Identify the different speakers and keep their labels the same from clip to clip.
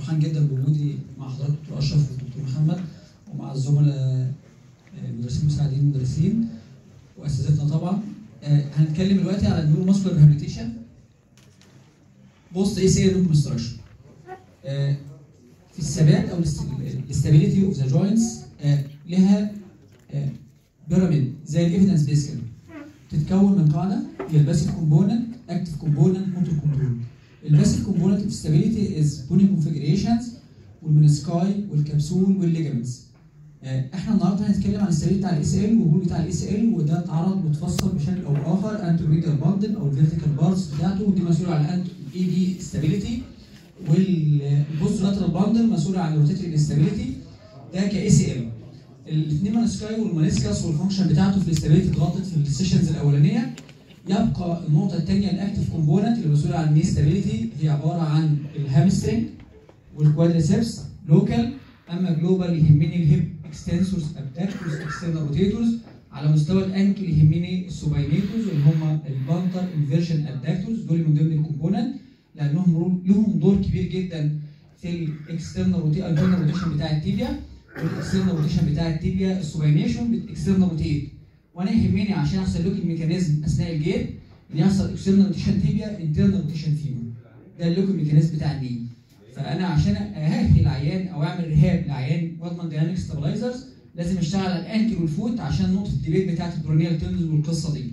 Speaker 1: فرحان جدا بوجودي مع حضرتك دكتور اشرف والدكتور محمد ومع الزملاء المدرسين المساعدين المدرسين واساتذتنا طبعا آه، هنتكلم دلوقتي على النيورو ماسكولار ريهابيليتيشن بوست اي سي ريكونستراكشن في الثبات او الاستابيليتي اوف ذا جوينتس لها بيراميد زي الايفيدنس بيس كده تتكون من قاعده هي الباسيف كومبوننت اكتف كومبوننت موتور كنترول الباسيف كومبوننت اوف ستابيليتي از بوني كونفيجريشنز والمنسكاي والكبسول والليجمنتس احنا النهارده هنتكلم عن الستابيليتي بتاع الاي سي ال والرول بتاع الاي سي ال وده اتعرض واتفصل بشكل او باخر انتروميديال باندل او الفيرتيكال بارز بتاعته ودي مسؤوله عن الاي دي ستابيليتي والبوست لاترال باندل مسؤوله عن الروتيتري انستابيليتي ده كاي سي ال الاثنين منسكاي والمنسكس والفانكشن بتاعته في الاستابيليتي اتغطت في السيشنز الاولانيه يبقى النقطه الثانيه الاكتف كومبوننت اللي مسؤول عن الني ستابيليتي هي عباره عن الهامسترنج والكوادريسبس لوكال اما جلوبال يهمني الهيب اكستنسورز ابداكتورز اكسترنال روتيتورز على مستوى الانكل يهمني السوباينيتورز اللي هم البانتر انفيرشن ابداكتورز دول من ضمن الكومبوننت لانهم لهم دور كبير جدا في الاكسترنال روتيشن بتاع التيبيا والاكسترنال روتيشن بتاع التيبيا السوباينيشن بالاكسترنال روتيت وانا يهمني عشان يحصل لوك الميكانيزم اثناء الجير ان يحصل اكسترنال روتيشن تيبيا انترنال روتيشن فيمور ده اللوك الميكانيزم بتاع الني فانا عشان اهدي العيان او اعمل رهاب لعيان واضمن دايناميك ستابلايزرز لازم اشتغل على الانكل والفوت عشان نقطه الديبيت بتاعت البرونيال تيرنز والقصه دي.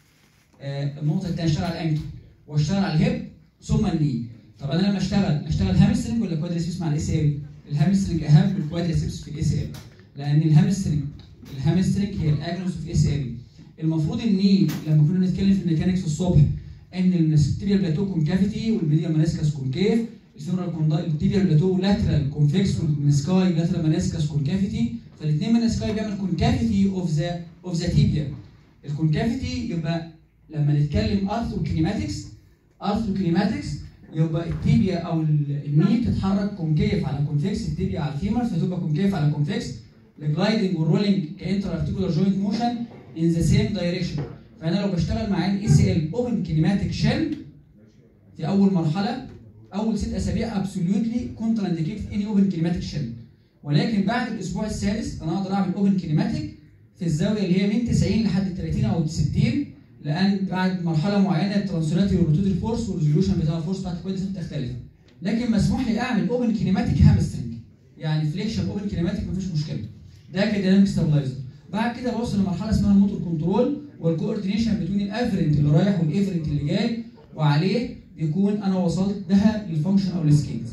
Speaker 1: آه النقطه الثانيه اشتغل على الانكل واشتغل على الهيب ثم الني. طب انا لما اشتغل اشتغل هامسترنج ولا كوادريسبس مع الاي سي ال؟ الهامسترنج اهم من الكوادريسبس في الاي سي ال لان الهامسترنج الهامسترنج هي الاجنوس في الاي سي ال. المفروض الني لما كنا بنتكلم في الميكانكس الصبح ان الستيريال بلاتو كونكافيتي والميديال منسكس كونكيف الفيمورال كوندايل التيبيال بلاتو لاترال كونفكس والمنسكاي لاترال منسكس كونكافيتي فالاثنين منسكاي بيعمل كونكافيتي اوف ذا اوف ذا تيبيا الكونكافيتي يبقى لما نتكلم ارثروكينيماتكس ارثروكينيماتكس يبقى التيبيا او الني بتتحرك كونكيف على كونفكس التيبيا على الفيمر فتبقى كونكيف على كونفكس الجلايدنج والرولينج كانتر ارتيكولار جوينت موشن ان ذا سيم دايركشن فانا لو بشتغل مع الاي سي ال اوبن كينيماتيك شيل في اول مرحله اول ست اسابيع ابسوليوتلي كونتر انديكيت اني اوبن كينيماتيك شيل ولكن بعد الاسبوع السادس انا اقدر اعمل اوبن كينيماتيك في الزاويه اللي هي من 90 لحد 30 او 60 لان بعد مرحله معينه الترانسولاتي والروتيتري فورس والريزوليوشن بتاع الفورس بتاعت الكوادس بتختلف لكن مسموح لي اعمل اوبن كينيماتيك هامسترنج يعني فليكشن اوبن كينيماتيك مفيش مشكله ده كديناميك ستابلايزر بعد كده بوصل لمرحله اسمها الموتور كنترول والكوردينيشن بين الافرنت اللي رايح والافرنت اللي جاي وعليه بيكون انا وصلت بها للفانكشن او السكيلز.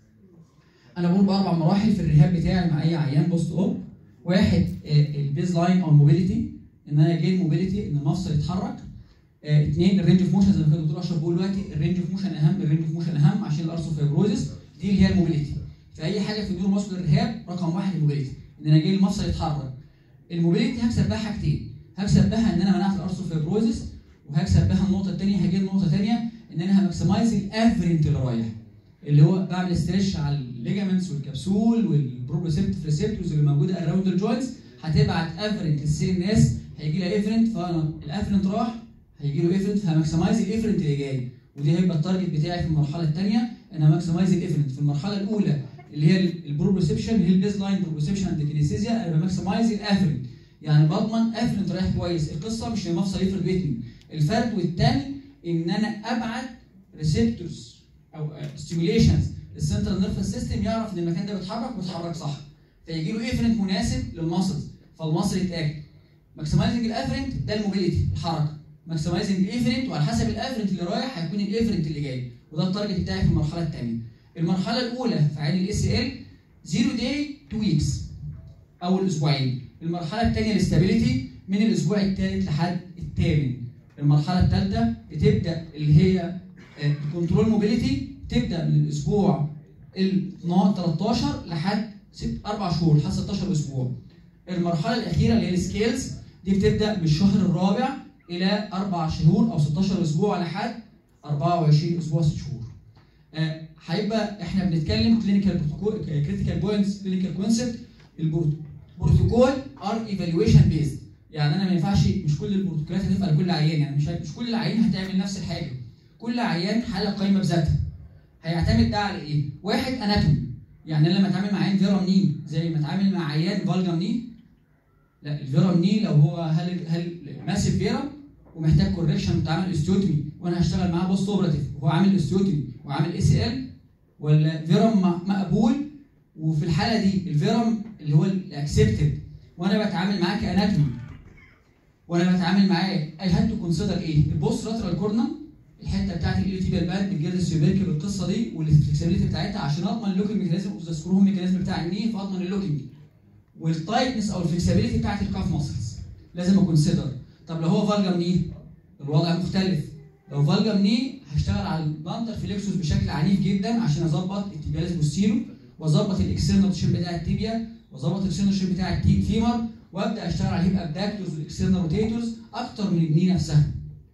Speaker 1: انا بقول باربع مراحل في الرهاب بتاعي مع اي عيان بوست اوب واحد البيز لاين او موبيليتي ان انا جاي موبيليتي ان المفصل يتحرك اثنين الرينج اوف موشن زي ما كان الدكتور اشرف بيقول دلوقتي الرينج اوف موشن اهم الرينج اوف موشن اهم عشان الارثروفايبروزس دي اللي هي الموبيليتي في اي حاجه في النيورو ماسكولار رهاب رقم واحد الموبيليتي ان انا جاي المفصل يتحرك الموبيليتي هكسب بها حاجتين هكسب بها ان انا منعت الارثروفايبروزس وهكسب بها النقطه الثانيه هجي النقطه ثانيه ان انا هماكسمايز الافرنت اللي رايح اللي هو بعمل استريش على الليجامنتس والكبسول والبروبريسبتيف ريسبتورز اللي موجوده اراوند الجوينتس هتبعت افرنت للسي ان اس هيجي لها افرنت فانا الافرنت راح هيجي له افرنت فهماكسمايز الافرنت اللي جاي ودي هيبقى التارجت بتاعي في المرحله الثانيه ان ماكسمايز الافرنت في المرحله الاولى اللي هي البروبريسبشن اللي هي البيز لاين بروبريسبشن اند كينيسيزيا انا بماكسمايز الافرنت يعني بضمن افرنت رايح كويس القصه مش المفصل يفرد ويتني الفرد والثاني ان انا ابعت ريسبتورز او ستيميوليشنز السنترال نيرفس سيستم يعرف ان المكان ده بيتحرك وبيتحرك صح فيجي له افرنت مناسب للماسلز فالماسل يتاكد ماكسمايزنج الافرنت ده الموبيليتي الحركه ماكسمايزنج الافرنت وعلى حسب الافرنت اللي رايح هيكون الافرنت اللي جاي وده التارجت بتاعي في المرحله الثانيه المرحله الاولى في عين الاس ال 0 داي 2 ويكس اول اسبوعين المرحله الثانيه الاستابيليتي من الاسبوع الثالث لحد الثامن المرحله الثالثه بتبدا اللي هي الكنترول موبيليتي تبدا من الاسبوع ال 13 لحد 6 4 شهور لحد 16 اسبوع المرحله الاخيره اللي هي السكيلز دي بتبدا من الشهر الرابع الى 4 شهور او 16 اسبوع لحد 24 اسبوع 6 شهور هيبقى احنا بنتكلم كلينيكال كريتيكال بوينتس كلينيكال كونسبت البروتوكول ار ايفالويشن بيزد يعني انا ما ينفعش مش كل البروتوكولات هتنفع لكل عيان يعني مش مش كل العيان هتعمل نفس الحاجه كل عيان حاله قايمه بذاتها هيعتمد ده على ايه؟ واحد اناتومي يعني انا لما اتعامل مع عيان فيرام ني زي ما اتعامل مع عيان فالجام ني لا الفيرام ني لو هو هل هل ماسف فيرام ومحتاج كوركشن وتعمل استيوتمي وانا هشتغل معاه بوست اوبراتيف وهو عامل استيوتمي وعامل اي سي ال ولا فيرام م- مقبول وفي الحاله دي الفيرام اللي هو الاكسبتد وانا بتعامل معاه كاناتومي وانا بتعامل معاه اي هاد تو كونسيدر ايه البوست لاترال كورنر الحته بتاعت الاليوتيبيال باند بالجلد السيوبيركي بالقصه دي والفلكسبيليتي بتاعتها عشان اضمن اللوكينج ميكانيزم اوف ذا سكرو ميكانيزم بتاع الني فاضمن اللوكينج والتايتنس او الفلكسبيليتي بتاعت الكاف ماسلز لازم اكونسيدر طب لو هو فالجام ني الوضع مختلف لو فالجام ني هشتغل على البانتر فليكسوس بشكل عنيف جدا عشان اظبط التيبياليس بوستيرو واظبط الاكسترنال شيب بتاع التيبيا واظبط الاكسترنال شيب بتاع الفيمر وابدا اشتغل على الهيب ابداكتورز والاكسترنال روتيتورز اكتر من الني نفسها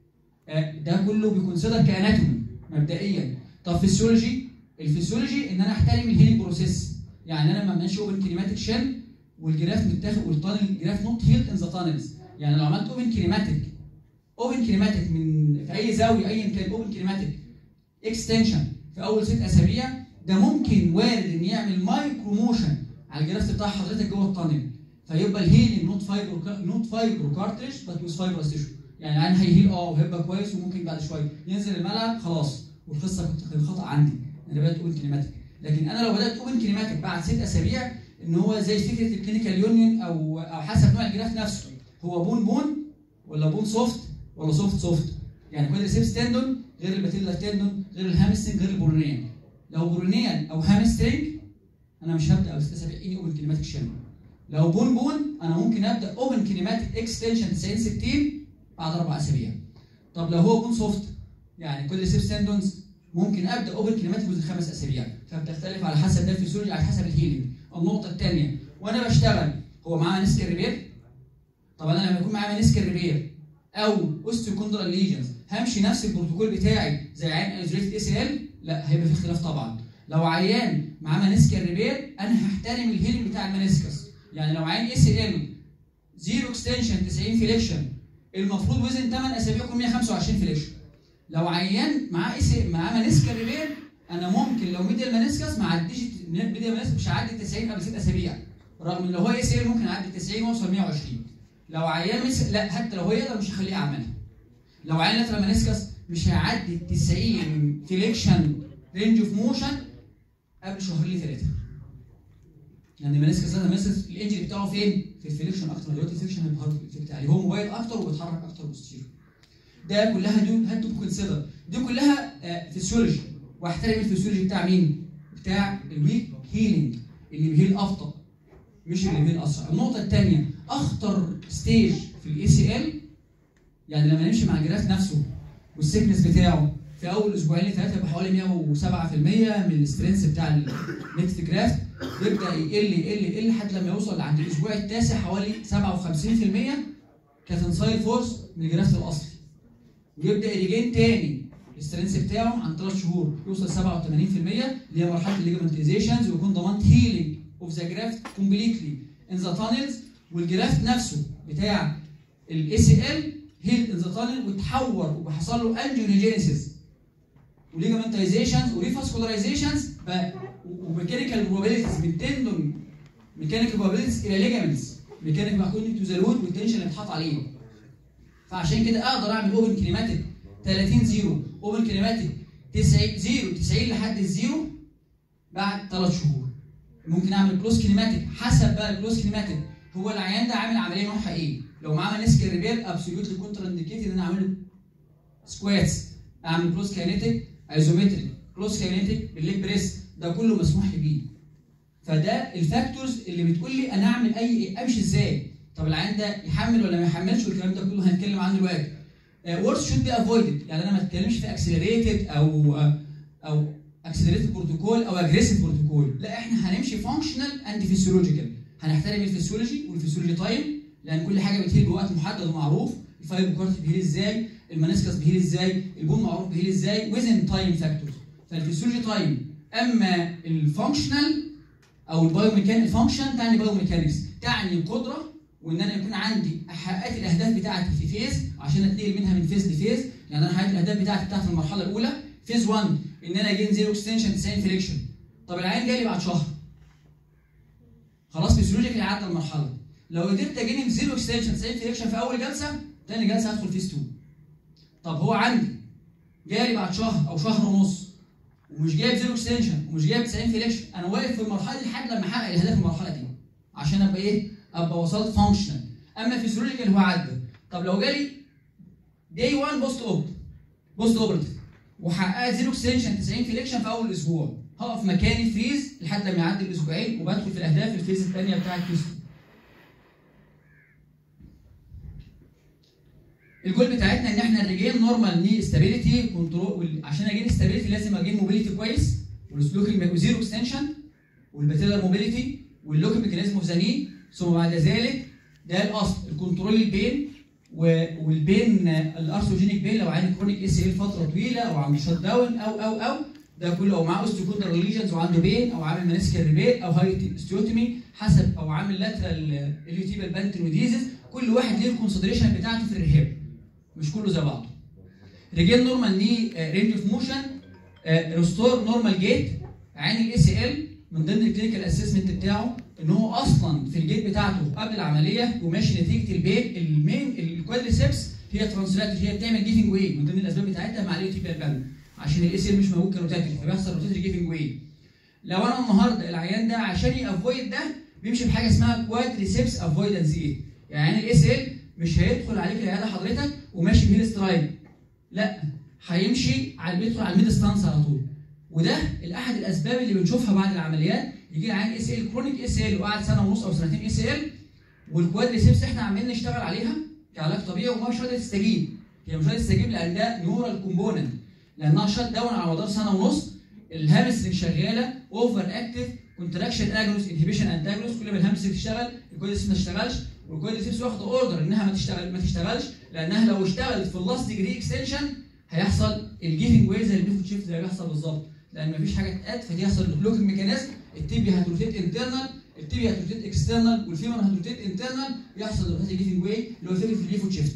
Speaker 1: آه، ده كله بيكونسيدر كاناتومي مبدئيا طب فيسيولوجي الفيسيولوجي ان انا احترم الهيلينج بروسيس يعني انا لما ماشي اوبن كينيماتيك شيل والجراف متاخد والتانل الجراف نوت هيلد ان ذا تانلز يعني لو عملت اوبن كينيماتيك اوبن كينيماتيك من في اي زاويه ايا كان اوبن كينيماتيك اكستنشن في اول ست اسابيع ده ممكن وارد ان يعمل مايكرو موشن على الجراف بتاع حضرتك جوه التانل فيبقى الهيلينج نوت فايبرو نوت فايبرو كارتريج بس ويز فايبرس تيشو يعني العين هيهيل اه وهيبقى كويس وممكن بعد شويه ينزل الملعب خلاص والقصه كنت كان خطا عندي انا بدات اوبن كينيماتيك لكن انا لو بدات اوبن كينيماتيك بعد ست اسابيع ان هو زي فكره الكلينيكال يونيون او او حسب نوع الجراف نفسه هو بون بون ولا بون سوفت ولا سوفت سوفت يعني كوادريسيبس تندون غير الباتيلا تندون غير الهامسترنج غير البورونيان لو بورونيان او هامسترنج انا مش هبدا او ست اسابيع اني اوبن كينيماتيك شامل لو بون بون انا ممكن ابدا اوبن كينيماتيك اكستنشن 90 60 بعد اربع اسابيع طب لو هو بون سوفت يعني كل سيب تندونز ممكن ابدا اوبن كينيماتيك وذ خمس اسابيع فبتختلف على حسب ده الفسيولوجي على حسب الهيلينج النقطه الثانيه وانا بشتغل هو معاه منسك ريبير طب انا لما يكون معاه منسك ريبير او اوستيوكوندرال ليجنز همشي نفس البروتوكول بتاعي زي عيان ايزوليت اي سي ال لا هيبقى في اختلاف طبعا لو عيان معاه منسك ريبير انا هحترم الهيلينج بتاع المنسكس يعني لو عيان اي سي ال زيرو اكستنشن 90 فليكشن المفروض وزن 8 اسابيع يكون 125 فليكشن لو عيان معاه اي معاه منسكا ريبير انا ممكن لو ميديال منسكس ما عديش ميديال منسكس مش هعدي 90 قبل 6 اسابيع رغم ان لو هو اي سي ممكن اعدي 90 واوصل 120 لو عيان مس... لا حتى لو هو يقدر مش هخليه يعملها لو عيان لاترال منسكس مش هيعدي 90 فليكشن رينج اوف موشن قبل شهرين لثلاثه يعني المنسكس ده منسكس الانجري بتاعه فين؟ في الفليكشن اكتر دلوقتي الفليكشن هيبقى هارد افكت عليه هو موبايل اكتر وبيتحرك اكتر بوستيريور ده كلها دي هاد تو كونسيدر دي كلها آه فيسيولوجي واحترم الفيسيولوجي بتاع مين؟ بتاع الويك هيلينج اللي بيهيل افضل مش اللي بيهيل اسرع النقطه الثانيه اخطر ستيج في الاي سي ال يعني لما نمشي مع الجراف نفسه والسيكنس بتاعه في اول اسبوعين لثلاثه يبقى حوالي 107% من السترينث بتاع النكست جراف يبدا يقل يقل يقل لحد لما يوصل عند الاسبوع التاسع حوالي 57% كتنسايل فورس من الجراف الاصلي ويبدا يريجين تاني السترينث بتاعه عن ثلاث شهور يوصل 87% اللي هي مرحله الليجمنتيزيشنز ويكون ضمنت هيلينج اوف ذا جرافت كومبليتلي ان ذا تانلز والجرافت نفسه بتاع الاي سي ال هيل ان ذا تانل وتحور وحصل له انجيوجينيسيس وليجمنتيزيشنز وريفاسكولارايزيشنز وميكانيكال بروبابيلتيز من تندون ميكانيكال بروبابيلتيز الى ليجامنتس ميكانيكال اكوردنج تو ذا لود والتنشن اللي اتحط عليه فعشان كده اقدر اعمل اوبن كينيماتيك 30 زيرو اوبن كينيماتيك 90 زيرو 90 لحد الزيرو بعد 3 شهور ممكن اعمل كلوز كينيماتيك حسب بقى الكلوز كينيماتيك هو العيان ده عامل عمليه نوعها ايه؟ لو معاه منسك ريبير ابسوليوتلي كونتر انديكيتد ان انا اعمل له سكواتس اعمل كلوز كاينيتيك ايزومتريك كلوز كاينيتيك بالليج بريس ده كله مسموح لي بيه فده الفاكتورز اللي بتقول لي انا اعمل اي امشي ازاي طب العيان ده يحمل ولا ما يحملش والكلام ده كله هنتكلم عنه دلوقتي وورس شود بي افويدد يعني انا ما اتكلمش في اكسلريتد او او اكسلريتد بروتوكول او اجريسيف بروتوكول لا احنا هنمشي فانكشنال اند فيسيولوجيكال هنحترم الفسيولوجي والفسيولوجي تايم لان كل حاجه بتهيل بوقت محدد ومعروف الفايبر كارت بيهيل ازاي المنسكس بيهيل ازاي البون معروف بيهيل ازاي ويزن تايم فاكتورز فالفسيولوجي تايم اما الفانكشنال او البايوميكانيك فانكشن تعني بايوميكانكس تعني القدره وان انا يكون عندي حققت الاهداف بتاعتي في فيز عشان اتنقل منها من فيز لفيز يعني انا حققت الاهداف بتاعتي بتاعت المرحله الاولى فيز 1 ان انا اجين زيرو اكستنشن 90 فليكشن طب العيان جاي لي بعد شهر خلاص فيسيولوجيكالي عدى المرحله لو قدرت اجيب زيرو اكستنشن 90 فليكشن في اول جلسه تاني جلسه هدخل فيس 2 طب هو عندي جالي بعد شهر او شهر ونص ومش جايب زيرو اكستنشن ومش جايب 90 فليكشن انا واقف في المرحله دي لحد لما احقق الاهداف المرحله دي عشان ابقى ايه؟ ابقى وصلت فانكشنال اما فيسيولوجيكال هو عدى طب لو جالي داي 1 بوست اوب بوست اوبرتيف وحققت زيرو اكستنشن 90 فليكشن في اول اسبوع هقف مكاني فريز لحد ما يعدي الاسبوعين وبدخل في الاهداف الفيز الثانيه بتاعت فيز 2 الجول بتاعتنا ان احنا نريجين نورمال ني استابيليتي كنترول عشان اجين استابيليتي لازم اجين موبيليتي كويس والسلوكينج وزيرو اكستنشن والباتيلر موبيليتي واللوك ميكانيزم اوف ذا ني ثم بعد ذلك ده الاصل الكنترول البين و- والبين الارثروجينيك بين لو عندي كرونيك اس ال فتره طويله او عنده شوت داون او او او ده كله او معاه اوستيوكوندر ليجنز وعنده بين او عامل منسكال ريبير او هاي استيوتومي حسب او عامل لاترال اليوتيبال بانتنوديزيس كل واحد ليه الكونسيدريشن بتاعته في الريهاب مش كله زي بعضه ريجين نورمال ني رينج اوف موشن ريستور نورمال جيت عين الاي سي ال من ضمن الكلينيكال اسسمنت بتاعه ان هو اصلا في الجيت بتاعته قبل العمليه وماشي نتيجه البين المين الكوادريسبس هي ترانسلات هي بتعمل جيفنج واي من ضمن الاسباب بتاعتها مع اليوتيبال بان عشان الاي سي ال مش موجود كروتاتري فبيحصل روتاتري جيفنج واي لو انا النهارده العيان ده عشان يافويد ده بيمشي بحاجه اسمها كوادريسبس افويدنس ايه يعني الاي سي ال مش هيدخل عليك العياده حضرتك وماشي بهيل سترايد لا هيمشي على بيدخل على الميد ستانس على طول وده الاحد الاسباب اللي بنشوفها بعد العمليات يجي لي عيان اس ال كرونيك اس ال وقعد سنه ونص او سنتين اس ال والكوادريسبس احنا عمالين نشتغل عليها كعلاج طبيعي وما مش راضيه تستجيب هي مش راضيه تستجيب لان ده نيورال كومبوننت لانها شات داون على مدار سنه ونص الهامسترنج شغاله اوفر اكتف كونتراكشن اجنوس انهبيشن انتاجنوس كل ما الهامسترنج تشتغل الكوادريسبس ما تشتغلش والكوادريسبس واخده اوردر انها ما تشتغل ما تشتغلش لانها لو اشتغلت في اللاست ديجري اكستنشن هيحصل الجيفنج واي زي البيفوت شيفت زي اللي بيحصل بالظبط لان مفيش حاجه تتقاد فدي يحصل البلوكينج ميكانيزم التيبي هتروتيت انترنال التيبي هتروتيت اكسترنال والفيمر هتروتيت انترنال يحصل روتيت جيفنج واي اللي هو فكره البيفوت شيفت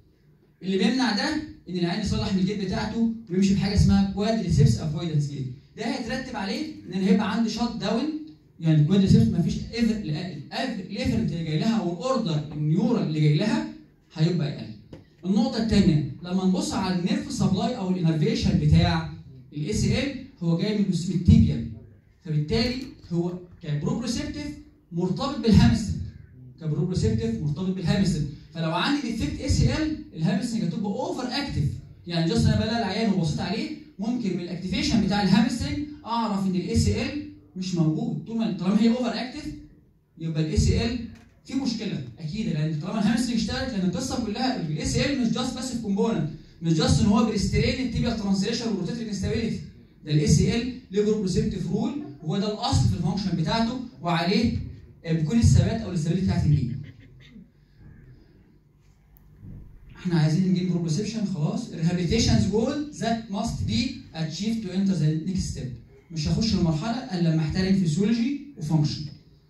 Speaker 1: اللي بيمنع ده ان العين يصلح من الجيت بتاعته ويمشي بحاجه اسمها كوادريسبس افويدنس جيت ده هيترتب عليه ان انا هيبقى عندي شوت داون يعني الكوادريسبس مفيش ايفر الايفرنت اللي جاي لها والأوردر النيورال اللي جاي لها هيبقى اقل النقطة الثانية لما نبص على النيرف سبلاي أو الانرفيشن بتاع الاي سي ال هو جاي من التيبيا فبالتالي هو كبروبروسيبتيف مرتبط بالهامسترنج كبروبروسيبتيف مرتبط بالهامسترنج فلو عندي ديفكت اي سي ال الهامسترنج هتبقى اوفر اكتف يعني جاست انا بلاقي العيان وبصيت عليه ممكن من الاكتيفيشن بتاع الهامسترنج اعرف ان الاي سي ال مش موجود طول ما طالما هي اوفر اكتف يبقى الاي سي ال في مشكله اكيد لان طالما الهامسترنج اشتغلت لان القصه كلها الاي سي ال مش جاست بس في كومبوننت مش جاست ان هو بيسترين التيبيال ترانسليشن والروتيتريك انستابيليتي ده الاي سي ال ليه بروبروسيبتيف رول وهو ده الاصل في الفانكشن بتاعته وعليه بيكون الثبات او الاستابيليتي بتاعت الجين احنا عايزين نجيب بروبروسيبشن خلاص ريهابيليتيشنز جول ذات ماست بي اتشيف تو انتر ذا نيكست ستيب مش هخش المرحله الا لما احترم فيسيولوجي وفانكشن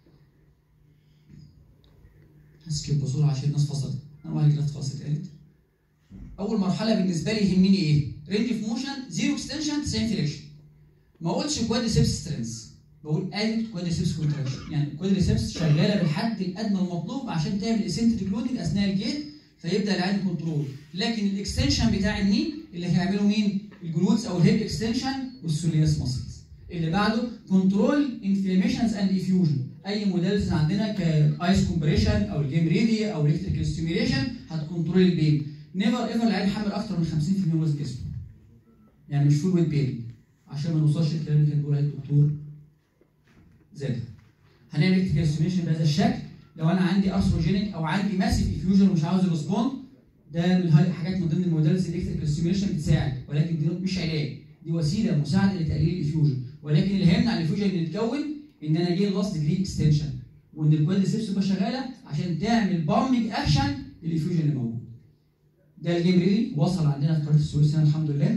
Speaker 1: هسكيب بسرعه عشان الناس فصلت انا واحد جرافت فصلت قالت اول مرحله بالنسبه لي يهمني ايه؟ رينج اوف موشن زيرو اكستنشن 90 فليكشن ما اقولش كوادريسبس سترينث بقول ادت كوادريسبس كونتراكشن يعني الكوادريسبس شغاله بالحد الادنى المطلوب عشان تعمل اسنتريك لودنج اثناء الجيت فيبدا العين كنترول لكن الاكستنشن بتاع الني اللي هيعمله مين؟ الجلوتس او الهيب اكستنشن والسولياس ماسلز اللي بعده كنترول انفلاميشنز اند افيوجن اي موديلز عندنا كايس كومبريشن او الجيم ريدي او الكتريكال ستيميوليشن هتكنترول البين نيفر ايفر العين حامل اكتر من 50% من وزن جسمه يعني مش فول ويت بيبي عشان ما نوصلش الكلام اللي كان بيقوله الدكتور زاد هنعمل الكتريكال ستيميوليشن بهذا الشكل لو انا عندي ارثروجينيك او عندي ماسيف افيوجن ومش عاوز ريسبوند ده من حاجات من ضمن الموديلز الالكتريكال ستيميوليشن بتساعد ولكن دي مش علاج دي وسيله مساعده لتقليل الافيوجن ولكن اللي هيمنع الافيوجن ان يتكون ان انا اجي لاست ديجري اكستنشن وان الكوادريسبس تبقى شغاله عشان تعمل بامبنج اكشن للافيوجن اللي موجود ده الجيم ريدي وصل عندنا في قناه السويس هنا الحمد لله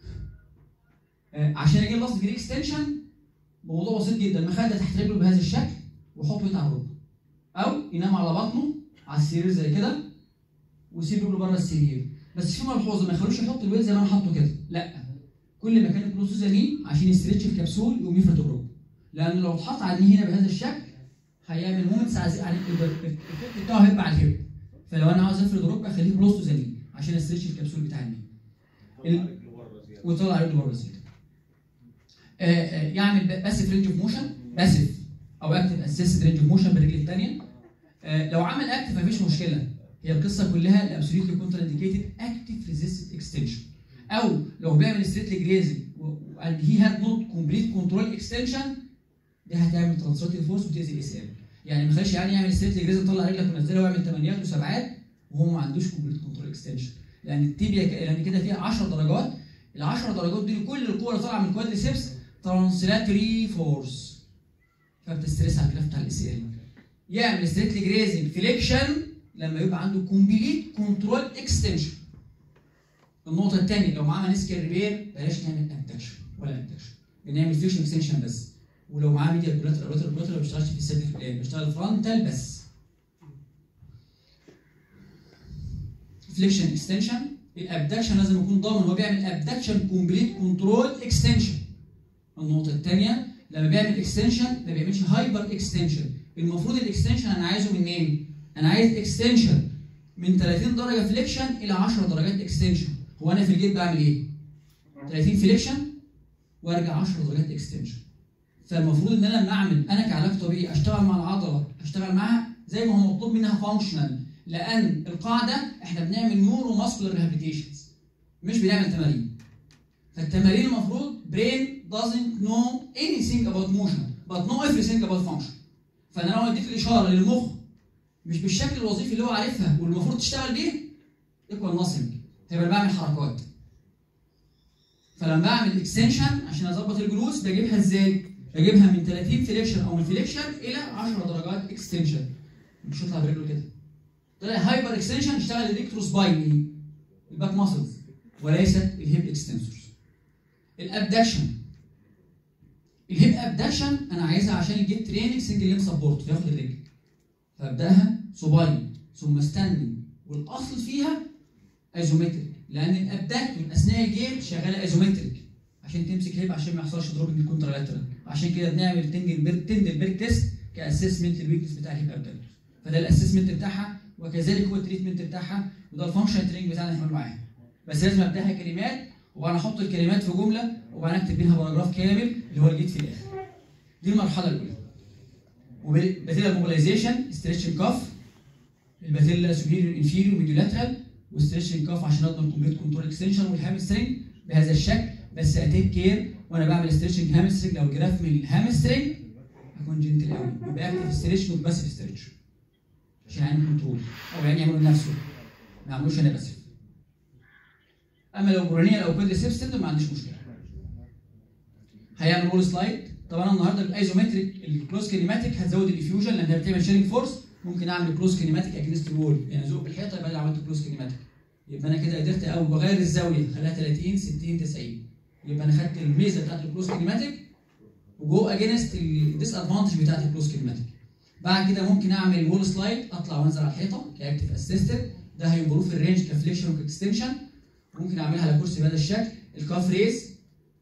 Speaker 1: آه عشان اجي لاست ديجري اكستنشن موضوع بسيط جدا مخده تحت رجله بهذا الشكل وحط ويت على الركبه او ينام على بطنه على السرير زي كده ويسيب رجله بره السرير بس في ملحوظه ما يخلوش يحط الويت زي ما انا حاطه كده لا كل ما كان الكلوسوس يمين عشان يستريتش الكبسول يقوم يفرد الركبه لان لو اتحط على النيه هنا بهذا الشكل هيعمل مومنتس يعني الافكت بتاعه هيبقى على الهيب فلو انا عاوز افرد ركبه اخليه بلوز تو ذا عشان استريتش الكبسول بتاع الني ال- وطلع رجله بره زياده آه، آه، يعمل باسف رينج اوف موشن باسف او اكتف اسيست رينج اوف موشن بالرجل الثانيه لو عمل اكتف مفيش مشكله هي القصه كلها الابسوليتلي كونتر انديكيتد اكتف ريزيست اكستنشن او لو بيعمل ستريتلي جريزنج اند هي هاد نوت كومبليت كنترول اكستنشن دي هتعمل ترانسلاتيف فورس وتاذي الاس ام يعني ما خليش يعني يعمل ستريتلي جريزنج طلع رجلك ونزلها ويعمل ثمانيات وسبعات وهو ما عندوش كومبليت كنترول اكستنشن لان التيبيا ك- لان كده فيها 10 درجات ال 10 درجات دي كل القوه اللي طالعه من الكوادريسبس ترانسلاتوري فورس فبتستريس على الجراف بتاع الاس ال يعمل ستريتلي جريزنج فليكشن لما يبقى عنده كومبليت كنترول اكستنشن النقطه الثانيه لو معاه منسك ريبير بلاش نعمل ابدكشن ولا ابدكشن بنعمل فيكشن اكستنشن بس ولو معاه ميديا كولاتر كولاتر كولاتر ما بيشتغلش في السد الفلاني بيشتغل فرونتال بس فليكشن اكستنشن الابدكشن لازم يكون ضامن هو بيعمل ابدكشن كومبليت كنترول اكستنشن النقطه الثانيه لما بيعمل اكستنشن ما بيعملش هايبر اكستنشن المفروض الاكستنشن انا عايزه منين انا عايز اكستنشن من 30 درجه فليكشن الى 10 درجات اكستنشن هو انا في الجيت بعمل ايه 30 فليكشن وارجع 10 درجات اكستنشن فالمفروض ان انا لما اعمل انا كعلاج طبيعي اشتغل مع العضله اشتغل معاها زي ما هو مطلوب منها فانكشنال لان القاعده احنا بنعمل نيورو ماسكولار ريهابيليتيشنز مش بنعمل تمارين فالتمارين المفروض brain doesn't know anything about motion but know everything about function فانا لو اديت الاشاره للمخ مش بالشكل الوظيفي اللي هو عارفها واللي المفروض تشتغل بيه ايكوال ناثينج هيبقى أنا بعمل حركات فلما بعمل اكستنشن عشان اظبط الجلوس بجيبها ازاي؟ بجيبها من 30 فليكشن او من فليكشن الى 10 درجات اكستنشن مش هطلع برجله كده طلع هايبر اكستنشن اشتغل الالكتروسبايني الباك ماسلز وليست الهيب اكستنسورز الابدكشن الهيب ابدكشن انا عايزها عشان يجيب تريننج سنجل ليم سبورت فياخد الرجل فابداها سوباين ثم ستاندنج والاصل فيها ايزومتريك لان الابدكتور اثناء الجيم شغاله ايزومتريك عشان تمسك هيب عشان ما يحصلش دروبنج كونترالاترال عشان كده بنعمل تندل تندل بيرك تيست كاسسمنت الويكنس بتاع الهيب ابدكتور فده الاسسمنت بتاعها وكذلك هو التريتمنت بتاعها وده الفانكشن تريننج بتاعنا اللي هنعمله معاها بس لازم ابداها كلمات وبعدين احط الكلمات في جمله وبعدين اكتب بينها باراجراف كامل اللي هو الجيت في الاخر دي المرحله الاولى وباتيلا موبيلايزيشن ستريتشنج كاف الباتيلا سوبيريور انفيريور ميديولاترال وستريتشنج كاف عشان اضمن كومبليت كنترول اكستنشن والهامسترنج بهذا الشكل بس اتيك كير وانا بعمل ستريتشنج هامسترنج لو الجراف من الهامسترنج اكون جنتل قوي يبقى اكتف ستريتش وباسف ستريتش عشان يعمل كنترول او يعني يعمله لنفسه ما يعملوش انا باسف اما لو برونيال او كوادريسيبس تندم ما عنديش مشكله هيعمل رول سلايد طبعا النهارده الايزومتريك الكلوز كينيماتيك هتزود الافيوجن لان هي بتعمل شيرنج فورس ممكن اعمل كلوز كينيماتيك اجنست الوول يعني ازق بالحيطه يبقى انا عملت كلوز كينيماتيك يبقى انا كده قدرت او بغير الزاويه خليها 30 60 90 يبقى انا خدت الميزه بتاعت الكلوز كينيماتيك وجو اجينست الديس ادفانتج بتاعت الكلوز كينيماتيك بعد كده ممكن اعمل وول سلايد اطلع وانزل على الحيطه كاكتف اسيستد ده هيمبروف في الرينج كفليكشن وكاكستنشن ممكن اعملها على كرسي بهذا الشكل الكاف ريز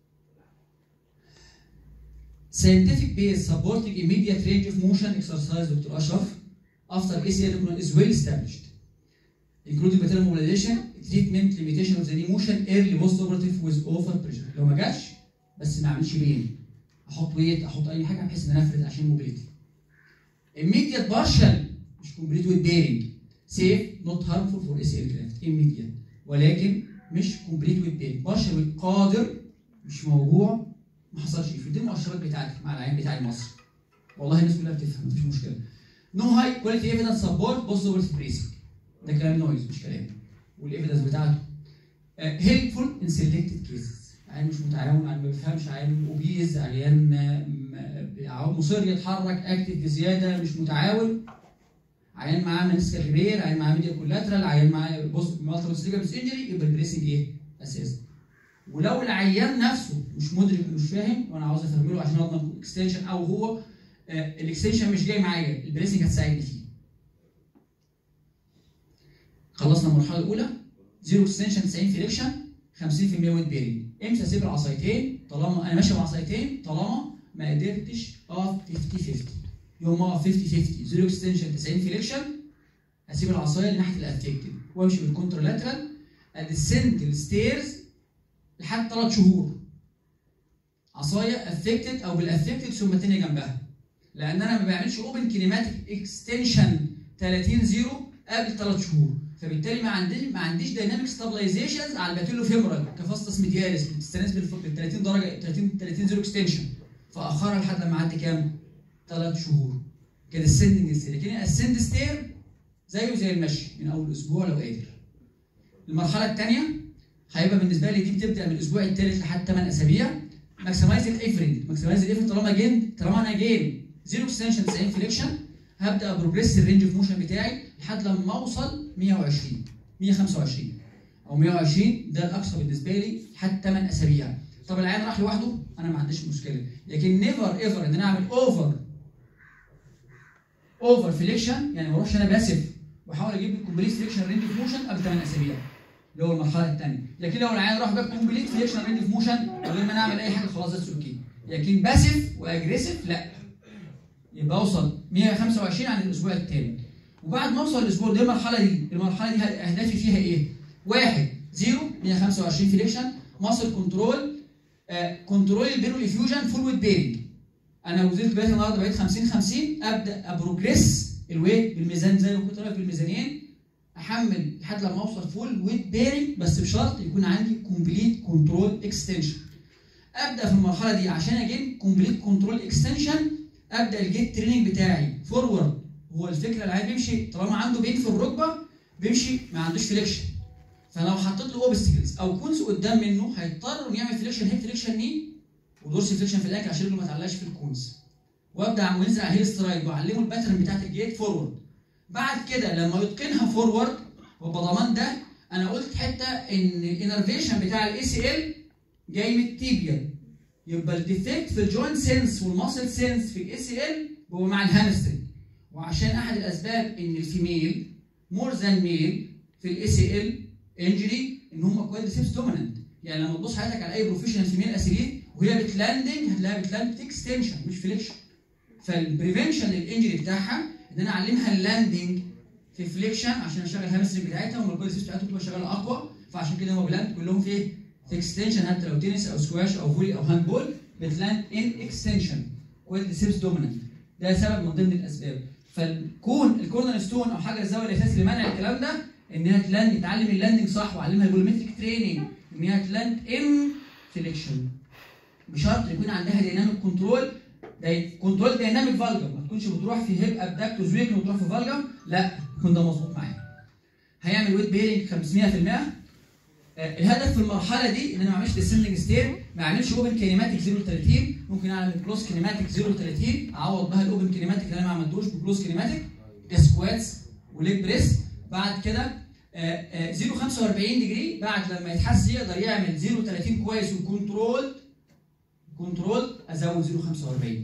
Speaker 1: scientific base supporting immediate range of motion exercise Dr. Ashraf after ACL recognition is well established including material mobilization treatment limitation of the knee motion early post operative with over pressure لو ما جاتش بس ما اعملش بين احط ويت احط اي حاجه بحيث ان انا افرد عشان موبيليتي immediate partial مش complete with bearing safe not harmful for ACL graft immediate ولكن مش complete with bearing partial with قادر مش موضوع ما حصلش في دي المؤشرات بتاعتي مع العين بتاعي المصري والله الناس كلها بتفهم مفيش مشكله نو هاي كواليتي ايفيدنس سبورت بوست اوفر بريسنج ده كلام نويز مش كلام والايفيدنس بتاعته هيلفول ان سيلكتد كيسز عيان مش متعاون عيان ما بيفهمش عيان اوبيز عيان آه، مصر يتحرك اكتف بزياده مش متعاون عيان معاه منسكال ريبير عيان معاه ميديا كولاترال عيان معاه بوست مالتيبل ليجامنتس انجري يبقى البريسنج ايه؟ اساسي ولو العيان نفسه مش مدرك ومش فاهم وانا عاوز افهمه له عشان اضمن اكستنشن او هو آه، الاكستنشن مش جاي معايا البريسنج هتساعدني فيه. خلصنا المرحله الاولى زيرو اكستنشن 90 فريكشن 50% ويت بيرنج امتى اسيب العصايتين طالما انا ماشي بعصايتين طالما ما قدرتش اقف 50 50 يوم ما 50 50 زيرو اكستنشن 90 فليكشن اسيب العصايه لناحيه الافكتد وامشي بالكونترلاترال ادسنت الستيرز لحد ثلاث شهور عصايه افكتد او بالافكتد ثم الثانيه جنبها لان انا ما بعملش اوبن كينيماتيك اكستنشن 30 زيرو قبل ثلاث شهور فبالتالي ما عنديش ما عنديش دايناميك ستابلايزيشنز على الباتيلو فيمورال كفاستس ميدياليس بتستانس بال 30 درجه 30 30 زيرو اكستنشن فاخرها لحد لما عدي كام؟ ثلاث شهور كده السندنج ستير لكن السند ستير زيه زي المشي من اول اسبوع لو قادر المرحله الثانيه هيبقى بالنسبه لي دي بتبدا من الاسبوع الثالث لحد 8 اسابيع ماكسمايز الايفرنج ماكسمايز الايفرنج طالما جين طالما انا جين زيرو اكستنشن 90 فليكشن هبدا بروجريس الرينج اوف موشن بتاعي لحد لما اوصل 120 125 او 120 ده الاقصى بالنسبه لي لحد 8 اسابيع طب العيان راح لوحده انا ما عنديش مشكله لكن نيفر ايفر ان انا اعمل اوفر اوفر فليكشن يعني ما اروحش انا باسف واحاول اجيب الكومبليت فليكشن رينج اوف موشن قبل 8 اسابيع اللي هو المرحله الثانيه لكن لو العيان راح جاب كومبليت فليكشن رينج اوف موشن من غير ما نعمل اي حاجه خلاص ده اوكي لكن باسف واجريسيف لا يبقى اوصل 125 عند الاسبوع الثاني وبعد ما اوصل الاسبوع ده المرحله دي المرحله دي اهدافي فيها ايه؟ واحد زيرو 125 فليكشن ماسل كنترول آه كنترول البيرو الافيوجن فول ويت بيرنج انا وزنت بقيت النهارده بقيت 50 50 ابدا ابروجريس الويت بالميزان زي ما كنت رايح بالميزانين احمل لحد لما اوصل فول ويت بيرنج بس بشرط يكون عندي كومبليت كنترول اكستنشن ابدا في المرحله دي عشان اجيب كومبليت كنترول اكستنشن ابدا الجيت تريننج بتاعي فورورد هو الفكره العيال بيمشي طالما عنده بين في الركبه بيمشي ما عندوش فليكشن فلو حطيت له اوبستكلز او كونز قدام منه هيضطر انه يعمل فليكشن هيب فليكشن ني ودورسي فليكشن في الاخر عشان رجله ما تعلقش في الكونز وابدا وننزل على الهيل سترايد واعلمه الباترن بتاعت الجيت فورورد بعد كده لما يتقنها فورورد وبضمان ده انا قلت حته ان الانرفيشن بتاع الاي سي ال جاي من التيبيا يبقى الديفكت في الجوينت سينس والماسل سينس في الاي سي ال هو مع الهامسترنج وعشان احد الاسباب ان الفيميل مور ذان ميل في الاي سي ال انجري ان هم كوادريسيبس دوميننت يعني لما تبص حضرتك على اي بروفيشنال فيميل اثليت وهي بتلاندنج هتلاقيها بتلاند اكستنشن مش فليكشن فالبريفنشن للانجري بتاعها ان انا اعلمها اللاندنج في فليكشن عشان اشغل الهامسترنج بتاعتها وما الكوادريسيبس بتاعتها تبقى شغاله اقوى فعشان كده هم بلاند كلهم في في اكستنشن حتى لو تنس او سكواش او فولي او هاند بول بتلاند ان اكستنشن كوادريسيبس دوميننت ده سبب من ضمن الاسباب فالكون الكورنر ستون او حاجه الزاويه الاساسي لمنع الكلام ده ان هي تلاند يتعلم اللاندنج صح وعلمها البوليمتريك تريننج ان هي تلاند ان فليكشن بشرط يكون عندها ديناميك كنترول داي كنترول ديناميك فالجر ما تكونش بتروح في هيب ابداكتوز ويك وتروح في فالجر لا يكون ده مظبوط معايا هيعمل ويت بيرنج 500% آه الهدف في المرحله دي ان انا ما اعملش ديسندنج ستير ما اعملش اوبن كينيماتيك 0 30 ممكن اعمل كلوز كينيماتيك 0 30 اعوض بها الاوبن كينيماتيك اللي انا ما عملتوش بكلوز كينيماتيك كسكواتس وليج بريس بعد كده آه آه 0 45 ديجري بعد لما يتحس يقدر يعمل 0 30 كويس وكنترول كنترول ازود 0 45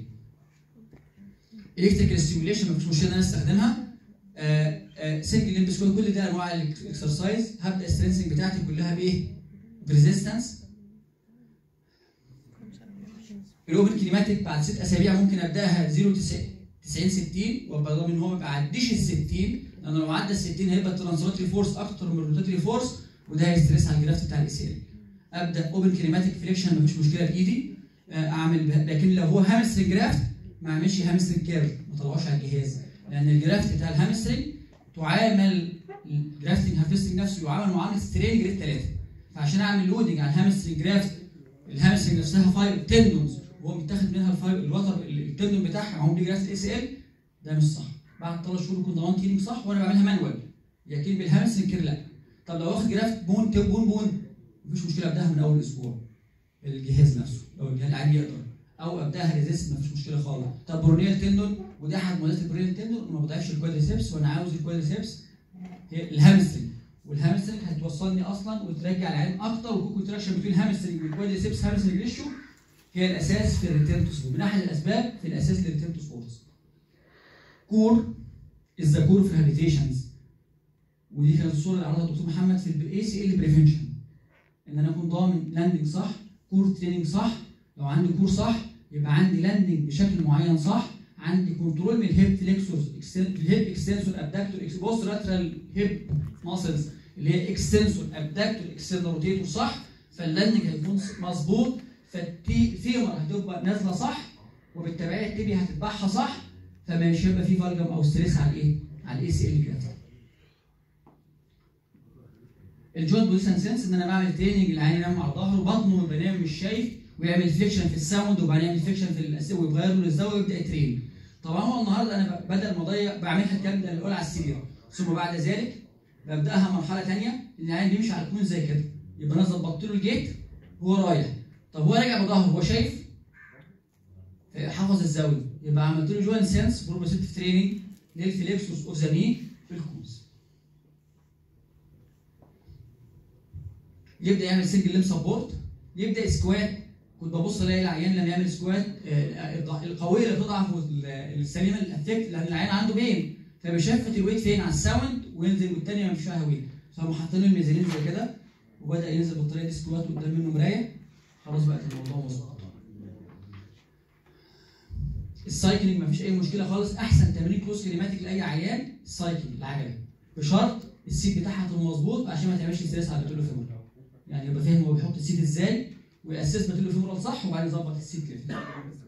Speaker 1: الكتريكال ستيميوليشن مفيش مشكله ان انا استخدمها سنجل ليمب سكوير كل ده انواع الاكسرسايز هبدا السترينسنج بتاعتي كلها بايه؟ بريزيستنس الاوبن كينيماتيك بعد ست اسابيع ممكن ابداها 0 90 60 وابقى ضامن ان هو ما بيعديش ال 60 لان لو عدى ال 60 هيبقى الترانسلاتري فورس اكتر من الروتاتري فورس وده هيستريس على الجرافت بتاع الاي سي ال ابدا اوبن كينيماتيك فليكشن مفيش مشكله بايدي اعمل لكن لو هو هامسترنج جرافت ما اعملش هامسترنج كيرف ما طلعوش على الجهاز لان الجرافت بتاع الهامسترنج تعامل الجرافتنج هافستنج نفسه يعامل معامله سترين جريد 3 فعشان اعمل لودنج على الهامسترنج جرافت الهامسترنج نفسها فايبر تندونز وهو متاخد منها الفايبر الوتر التندون بتاعها معمول بيه جرافت الاي سي ال ده مش صح بعد ثلاث شهور يكون ضمان تيلينج صح وانا بعملها مانوال لكن بالهامسترنج كير لا طب لو واخد جرافت بون تيب بون بون مفيش مشكله ابداها من اول اسبوع الجهاز نفسه لو الجهاز العادي يقدر او ابداها ريزيست مفيش مشكله خالص طب برونيال تندون ودي احد مميزات البرونيال تندون ما بضيعش الكوادريسبس وانا عاوز الكوادريسبس هي الهامسترنج والهامسترنج هتوصلني اصلا وترجع العين اكتر وكوكو تراكشن بين الهامسترنج والكوادريسبس هامسترنج ريشيو هي الاساس في الريتيرن تو سبورت من احد الاسباب في الاساس للريتيرن تو سبورتس كور از ذا كور اوف ريهابيليتيشنز ودي كانت الصوره اللي عرضها الدكتور محمد في الاي سي ال بريفنشن ان انا اكون ضامن لاندنج صح كور تريننج صح لو عندي كور صح يبقى عندي لاندنج بشكل معين صح عندي كنترول من الهيب فليكسورز الهيب اكستنسور ابداكتور بوست لاترال هيب ماسلز اللي هي اكستنسور ابداكتور اكسترنال روتيتور صح فاللاندنج هيكون مظبوط فالفيمر هتبقى نازله صح وبالتبعيه التibia هتتبعها صح فمش هيبقى في فالجم او ستريس على الايه؟ على الاي سي ال كده الجوينت بوزيشن سنس ان انا بعمل تريننج العين ينام على ظهره بطنه بينام مش شايف ويعمل فليكشن في الساوند وبعدين يعمل فليكشن في الاسئله ويغير له الزاويه ويبدا يترين طبعا هو النهارده انا بدل ما اضيع بعملها الكلام ده الاول على السرير ثم بعد ذلك ببداها مرحله ثانيه ان العين بيمشي على الكون زي كده يبقى انا ظبطت له الجيت هو رايح طب هو راجع بظهره هو شايف حافظ الزاويه يبقى عملت له جوين سنس بروبوسيتيف تريننج للفليكسوس اوف ذا ني في الكوز يبدا يعمل سنجل ليم سبورت يبدا سكوات كنت ببص الاقي العيان لما يعمل سكوات آه، القويه اللي تضعف والسليمه الافكت لان العيان عنده بين فبيشفت الويت فين على الساوند وينزل والثانيه مش فيها ويت فهم حاطين له الميزانين زي كده وبدا ينزل بالطريقه دي سكوات قدام منه مرايه خلاص بقت الموضوع مظبوط السايكلينج مفيش اي مشكله خالص احسن تمرين كروس كليماتيك لاي عيان السايكلينج العجله بشرط السيت بتاعها تبقى مظبوط عشان ما تعملش ستريس على البتولو فيمورال يعني يبقى فاهم هو بيحط السيت ازاي ويأسس بتولو فيمورال صح وبعدين يظبط السيت كده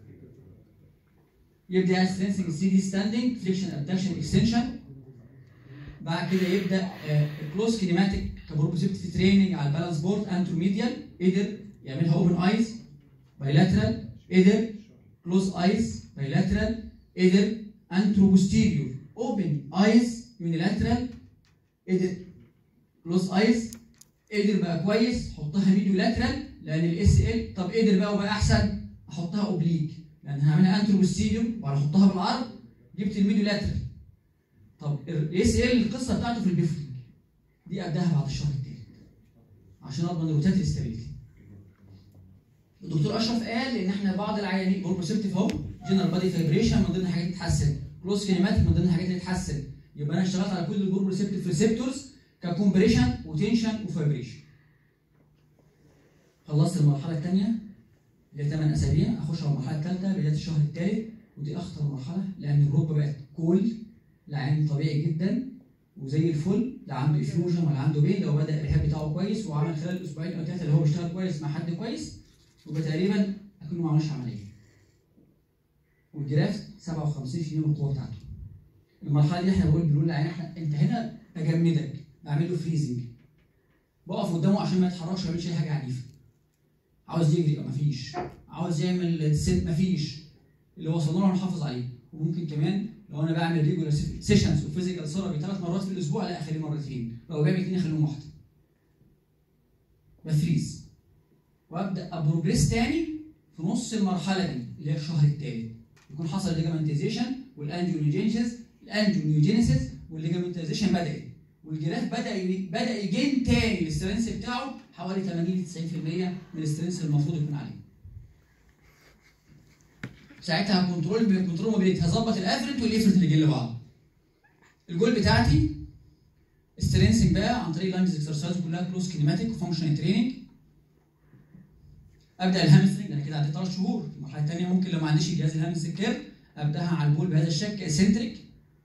Speaker 1: يبدا يعمل سترينسنج السي دي ستاندنج فليكشن ابدكشن اكستنشن بعد كده يبدا الكلوز كينيماتيك كبروبوزيتيف تريننج على البالانس بورد انتروميديال قدر يعملها اوبن ايز بايلاترال قدر كلوز ايز بايلاترال قدر انترو بوستيريور اوبن ايز يونيلاترال قدر كلوز ايز قدر بقى كويس حطها ميديو لاترال لان الاس ال طب قدر بقى وبقى احسن احطها اوبليك لان هعملها انترو بوستيريور وبعد احطها بالعرض جبت الميديو لاترال طب الاس ال القصه بتاعته في البيفلينج دي ابداها بعد الشهر الثالث عشان اضمن روتاتري ستابيليتي الدكتور اشرف قال ان احنا بعض العيانين بروبوسيبتيف اهو جنرال بادي فايبريشن من ضمن الحاجات اللي تتحسن كلوز كينيماتيك من ضمن الحاجات اللي تتحسن يبقى انا اشتغلت على كل البروبوسيبتيف ريسبتورز ككومبريشن وتنشن وفايبريشن خلصت المرحله الثانيه اللي هي 8 اسابيع اخش على المرحله الثالثه بدايه الشهر الثالث ودي اخطر مرحله لان الركبه بقت كول العين طبيعي جدا وزي الفل لا عنده افيوجن ولا عنده بين لو بدا الرهاب بتاعه كويس وعمل خلال الاسبوعين او ثلاثه اللي هو بيشتغل كويس مع حد كويس يبقى تقريبا اكنه ما عملش عمليه. والجراف 57% من القوه بتاعته. المرحله دي احنا بنقول بنقول للعيان احنا انت هنا بجمدك بعمل له فريزنج. بقف قدامه عشان ما يتحركش ما يعملش اي حاجه عنيفه. عاوز يجري مفيش. عاوز يعمل سن مفيش. اللي وصلنا له نحافظ عليه وممكن كمان لو انا بعمل ريجولار سيشنز وفيزيكال ثيرابي ثلاث مرات في الاسبوع لا اخليه مرتين لو بعمل اثنين اخليهم واحده بفريز وابدا ابروجريس تاني في نص المرحله دي اللي هي الشهر الثالث يكون حصل ليجامنتيزيشن والانجيونيجينيسيس الانجيونيجينيسيس والليجامنتيزيشن بدات والجراف بدا ي- بدا يجين تاني الاسترنس بتاعه حوالي 80 ل 90% من الاسترنس اللي المفروض يكون عليه ساعتها كنترول كنترول موبيليتي هظبط الافرنت والافرنت اللي جاي لبعض الجول بتاعتي سترينسنج بقى عن طريق لانجز اكسرسايز كلها كلوز كينيماتيك وفانكشنال تريننج ابدا الهامسترنج انا كده عديت ثلاث شهور المرحله الثانيه ممكن لو ما عنديش الجهاز الهامسترنج كير ابداها على البول بهذا الشكل اسنتريك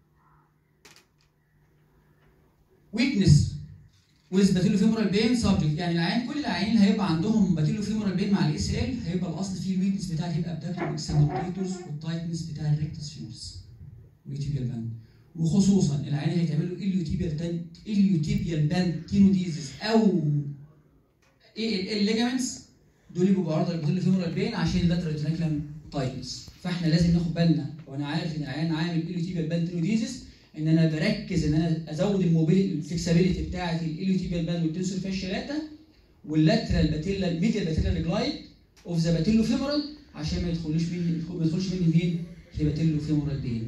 Speaker 1: ويكنس ويز باتيلو فيمورال بين سبجكت يعني العيان كل العيانين هيبقى عندهم باتيلو فيمورال بين مع الاي سي ال هيبقى الاصل فيه الويكنس بتاع الهيب ابداكتور اكسنتريتورز والتايتنس بتاع الريكتس فيمورس واليوتيبيال باند وخصوصا العيان هيتعمل له اليوتيبيال تان اليوتيبيال باند تينوديزيس او ايه الليجامنتس دول يبقوا عرضه للباتيلو فيمورال بين عشان اللاترال تناكلم تايتنس فاحنا لازم ناخد بالنا وانا عارف ان العيان عامل اليوتيبيال باند تينوديزيس ان انا بركز ان انا ازود الموبيليتي الفلكسبيليتي بتاعه الاليوتيبيال باند والتنسور فاشيالاتا واللاترال باتيلا الميديال باتيلا جلايد اوف ذا باتيلو فيمورال عشان ما يدخلوش مني ما يدخلش مني مين؟ في باتيلو فيمورال بين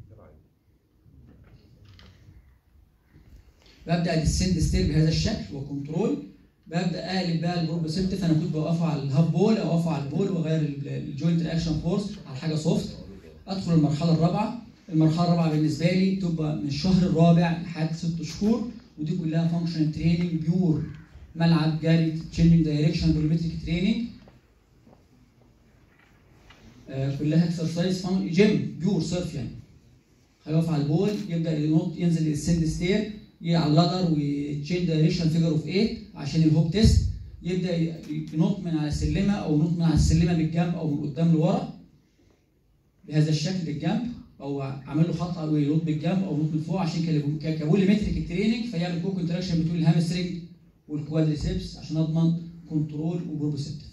Speaker 1: ببدا السند ستير بهذا الشكل وكنترول ببدا اقلب بقى البروبوسيبتيف انا كنت بوقفه على الهاف بول او اوقفه على البول واغير الجوينت رياكشن فورس على حاجه سوفت ادخل المرحله الرابعه المرحله الرابعه بالنسبه لي تبقى من الشهر الرابع لحد ست شهور ودي كلها فانكشن تريننج بيور ملعب جري تشينجنج دايركشن بوليمتريك تريننج آه كلها اكسرسايز فن جيم بيور سيرف يعني هيقف على البول يبدا ينط ينزل السند ستير يجي على اللادر ويتشينج دايركشن فيجر اوف 8 عشان الهوب تيست يبدا ينط من على السلمه او ينط من على السلمه من الجنب او من قدام لورا بهذا الشكل للجنب او عامل له خط او ينط بالجنب او ينط من فوق عشان كابوليمتريك التريننج فيعمل كو كونتراكشن بين الهامسترنج والكوادريسبس عشان اضمن كنترول وبروبوسيبتيف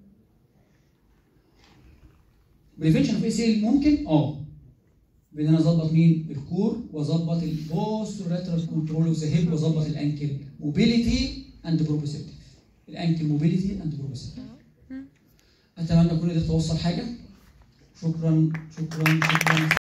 Speaker 1: بريفنشن اوف اي ممكن اه بان انا اظبط مين الكور واظبط البوست ريترال كنترول اوف ذا هيب واظبط الانكل موبيليتي اند بروبوسيبتيف الانكل موبيليتي اند بروبوسيبتيف اتمنى اكون قدرت اوصل حاجه شكرا شكرا شكرا